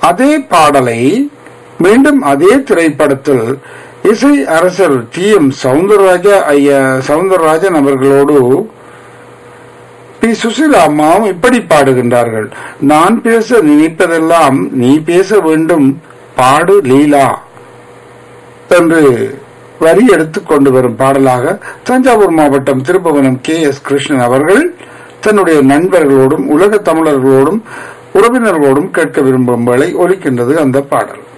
அதே பாடலை மீண்டும் அதே திரைப்படத்தில் இசை அரசர் டி எம் சவுந்தரராஜா ஐயா சவுந்தரராஜன் அவர்களோடு பி சுசிலா அம்மாவும் இப்படி பாடுகின்றார்கள் நான் பேச நினைப்பதெல்லாம் நீ பேச வேண்டும் பாடு லீலா என்று வரி எடுத்துக் கொண்டு வரும் பாடலாக தஞ்சாவூர் மாவட்டம் திருப்பவனம் கே எஸ் கிருஷ்ணன் அவர்கள் தன்னுடைய நண்பர்களோடும் உலக தமிழர்களோடும் உறவினர்களோடும் கேட்க விரும்பும் வேளை ஒலிக்கின்றது அந்த பாடல்